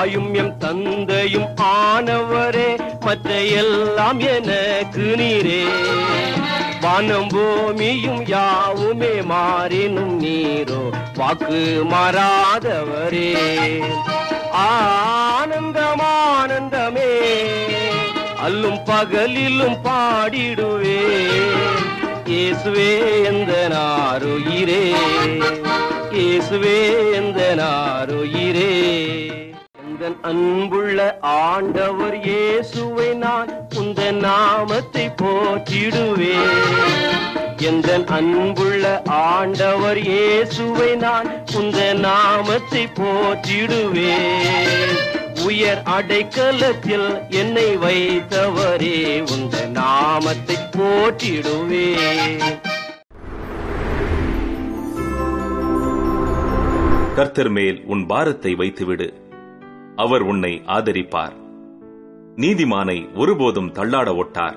தாயும் எம் தந்தையும் ஆனவரே மற்ற எல்லாம் எனக்கு நீரே வானம் பூமியும் யாவுமே மாறினும் நீரோ வாக்கு மாறாதவரே ஆனந்தம் ஆனந்தமே அல்லும் பகலிலும் பாடிடுவே இயேசுவே எந்த நாருயிரே இயேசுவே எந்த நாருயிரே எந்தன் அன்புள்ள ஆண்டவர் இயேசுவை நான் உந்த நாமத்தை போற்றிடுவேன் எந்தன் அன்புள்ள ஆண்டவர் இயேசுவை நான் உந்த நாமத்தை போற்றிடுவேன் உயர் அடைக்கலத்தில் என்னை வைத்தவரே உந்த நாமத்தை போற்றிடுவேன் கர்த்தர் மேல் உன் பாரத்தை வைத்துவிடு அவர் உன்னை ஆதரிப்பார் நீதிமானை ஒருபோதும் தள்ளாட ஒட்டார்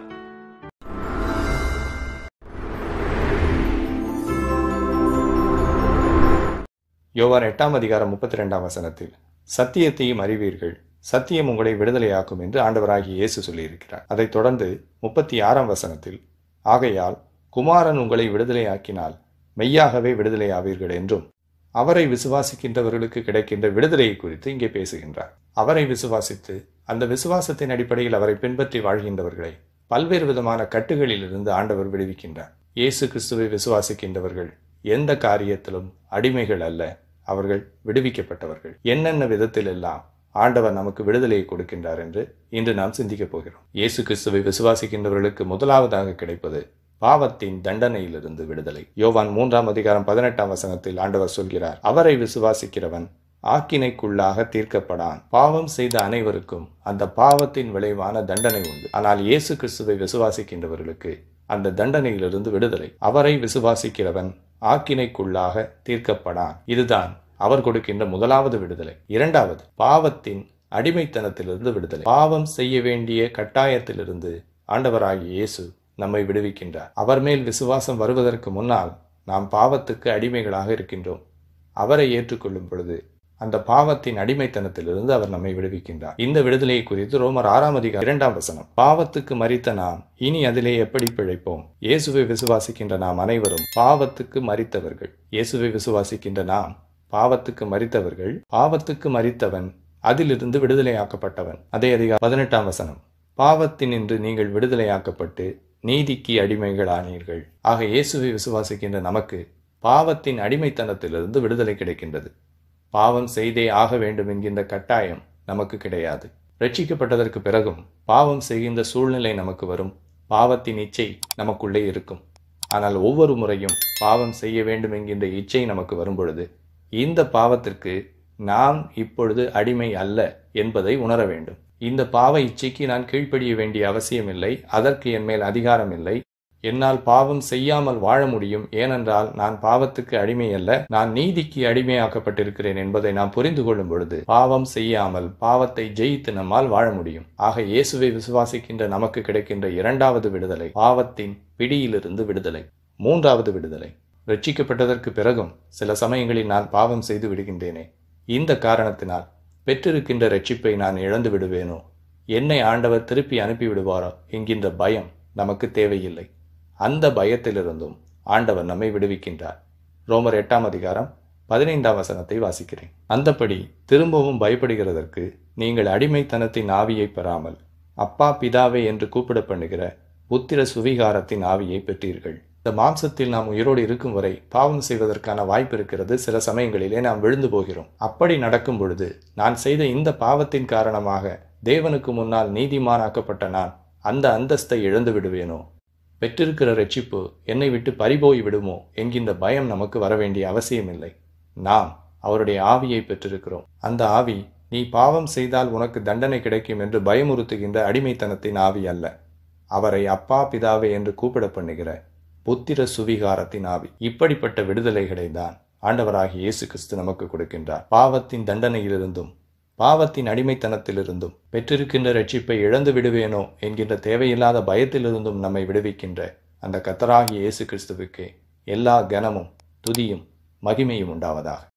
யோவான் எட்டாம் அதிகாரம் முப்பத்தி ரெண்டாம் வசனத்தில் சத்தியத்தையும் அறிவீர்கள் சத்தியம் உங்களை விடுதலையாக்கும் என்று ஆண்டவராகிய இயேசு சொல்லியிருக்கிறார் அதைத் தொடர்ந்து முப்பத்தி ஆறாம் வசனத்தில் ஆகையால் குமாரன் உங்களை விடுதலையாக்கினால் மெய்யாகவே விடுதலையாவீர்கள் என்றும் அவரை விசுவாசிக்கின்றவர்களுக்கு கிடைக்கின்ற விடுதலையை குறித்து இங்கே பேசுகின்றார் அவரை விசுவாசித்து அந்த விசுவாசத்தின் அடிப்படையில் அவரை பின்பற்றி வாழ்கின்றவர்களை பல்வேறு விதமான கட்டுகளிலிருந்து ஆண்டவர் விடுவிக்கின்றார் இயேசு கிறிஸ்துவை விசுவாசிக்கின்றவர்கள் எந்த காரியத்திலும் அடிமைகள் அல்ல அவர்கள் விடுவிக்கப்பட்டவர்கள் என்னென்ன விதத்தில் எல்லாம் ஆண்டவர் நமக்கு விடுதலையை கொடுக்கின்றார் என்று இன்று நாம் சிந்திக்கப் போகிறோம் இயேசு கிறிஸ்துவை விசுவாசிக்கின்றவர்களுக்கு முதலாவதாக கிடைப்பது பாவத்தின் தண்டனையிலிருந்து விடுதலை யோவான் மூன்றாம் அதிகாரம் பதினெட்டாம் வசனத்தில் ஆண்டவர் சொல்கிறார் அவரை விசுவாசிக்கிறவன் ஆக்கினைக்குள்ளாக தீர்க்கப்படான் பாவம் செய்த அனைவருக்கும் அந்த பாவத்தின் விளைவான தண்டனை உண்டு ஆனால் இயேசு கிறிஸ்துவை விசுவாசிக்கின்றவர்களுக்கு அந்த தண்டனையிலிருந்து விடுதலை அவரை விசுவாசிக்கிறவன் ஆக்கினைக்குள்ளாக தீர்க்கப்படான் இதுதான் அவர் கொடுக்கின்ற முதலாவது விடுதலை இரண்டாவது பாவத்தின் அடிமைத்தனத்திலிருந்து விடுதலை பாவம் செய்ய வேண்டிய கட்டாயத்திலிருந்து ஆண்டவராகிய இயேசு நம்மை விடுவிக்கின்றார் அவர் மேல் விசுவாசம் வருவதற்கு முன்னால் நாம் பாவத்துக்கு அடிமைகளாக இருக்கின்றோம் அவரை ஏற்றுக்கொள்ளும் பொழுது அந்த பாவத்தின் அடிமைத்தனத்திலிருந்து அவர் நம்மை விடுவிக்கின்றார் இந்த விடுதலையை குறித்து ரோமர் ஆறாம் அதிகாரம் இரண்டாம் வசனம் பாவத்துக்கு மறித்த நாம் இனி அதிலே எப்படி பிழைப்போம் இயேசுவை விசுவாசிக்கின்ற நாம் அனைவரும் பாவத்துக்கு மறித்தவர்கள் இயேசுவை விசுவாசிக்கின்ற நாம் பாவத்துக்கு மறித்தவர்கள் பாவத்துக்கு மறித்தவன் அதிலிருந்து விடுதலையாக்கப்பட்டவன் அதே அதிகாரம் பதினெட்டாம் வசனம் பாவத்தினின்று நீங்கள் விடுதலையாக்கப்பட்டு நீதிக்கு அடிமைகள் ஆனீர்கள் ஆக இயேசுவை விசுவாசிக்கின்ற நமக்கு பாவத்தின் அடிமைத்தனத்திலிருந்து விடுதலை கிடைக்கின்றது பாவம் செய்தே ஆக வேண்டும் என்கின்ற கட்டாயம் நமக்கு கிடையாது ரட்சிக்கப்பட்டதற்கு பிறகும் பாவம் செய்கின்ற சூழ்நிலை நமக்கு வரும் பாவத்தின் இச்சை நமக்குள்ளே இருக்கும் ஆனால் ஒவ்வொரு முறையும் பாவம் செய்ய வேண்டும் என்கின்ற இச்சை நமக்கு வரும் பொழுது இந்த பாவத்திற்கு நாம் இப்பொழுது அடிமை அல்ல என்பதை உணர வேண்டும் இந்த பாவ இச்சைக்கு நான் கீழ்ப்படிய வேண்டிய அவசியமில்லை அதற்கு என் மேல் அதிகாரம் இல்லை என்னால் பாவம் செய்யாமல் வாழ முடியும் ஏனென்றால் நான் பாவத்துக்கு அடிமை அல்ல நான் நீதிக்கு அடிமையாக்கப்பட்டிருக்கிறேன் என்பதை நாம் புரிந்து கொள்ளும் பொழுது பாவம் செய்யாமல் பாவத்தை ஜெயித்து நம்மால் வாழ முடியும் ஆக இயேசுவை விசுவாசிக்கின்ற நமக்கு கிடைக்கின்ற இரண்டாவது விடுதலை பாவத்தின் பிடியிலிருந்து விடுதலை மூன்றாவது விடுதலை ரட்சிக்கப்பட்டதற்கு பிறகும் சில சமயங்களில் நான் பாவம் செய்து விடுகின்றேனே இந்த காரணத்தினால் பெற்றிருக்கின்ற ரட்சிப்பை நான் இழந்து விடுவேனோ என்னை ஆண்டவர் திருப்பி அனுப்பி விடுவாரோ என்கின்ற பயம் நமக்கு தேவையில்லை அந்த பயத்திலிருந்தும் ஆண்டவர் நம்மை விடுவிக்கின்றார் ரோமர் எட்டாம் அதிகாரம் பதினைந்தாம் வசனத்தை வாசிக்கிறேன் அந்தப்படி திரும்பவும் பயப்படுகிறதற்கு நீங்கள் அடிமைத்தனத்தின் ஆவியை பெறாமல் அப்பா பிதாவே என்று கூப்பிட பண்ணுகிற புத்திர சுவிகாரத்தின் ஆவியை பெற்றீர்கள் இந்த மாம்சத்தில் நாம் உயிரோடு இருக்கும் வரை பாவம் செய்வதற்கான வாய்ப்பு இருக்கிறது சில சமயங்களிலே நாம் விழுந்து போகிறோம் அப்படி நடக்கும் பொழுது நான் செய்த இந்த பாவத்தின் காரணமாக தேவனுக்கு முன்னால் நீதிமானாக்கப்பட்ட நான் அந்த அந்தஸ்தை இழந்து விடுவேனோ பெற்றிருக்கிற ரட்சிப்பு என்னை விட்டு பறிபோய் விடுமோ என்கின்ற பயம் நமக்கு வர வேண்டிய அவசியமில்லை நாம் அவருடைய ஆவியை பெற்றிருக்கிறோம் அந்த ஆவி நீ பாவம் செய்தால் உனக்கு தண்டனை கிடைக்கும் என்று பயமுறுத்துகின்ற அடிமைத்தனத்தின் ஆவி அல்ல அவரை அப்பா பிதாவே என்று கூப்பிட பண்ணுகிற புத்திர சுவிகாரத்தின் ஆவி இப்படிப்பட்ட விடுதலைகளை தான் ஆண்டவராகிய இயேசு கிறிஸ்து நமக்கு கொடுக்கின்றார் பாவத்தின் தண்டனையிலிருந்தும் பாவத்தின் அடிமைத்தனத்திலிருந்தும் பெற்றிருக்கின்ற ரட்சிப்பை இழந்து விடுவேனோ என்கின்ற தேவையில்லாத பயத்திலிருந்தும் நம்மை விடுவிக்கின்ற அந்த கத்தராகிய இயேசு கிறிஸ்துவுக்கே எல்லா கனமும் துதியும் மகிமையும் உண்டாவதாக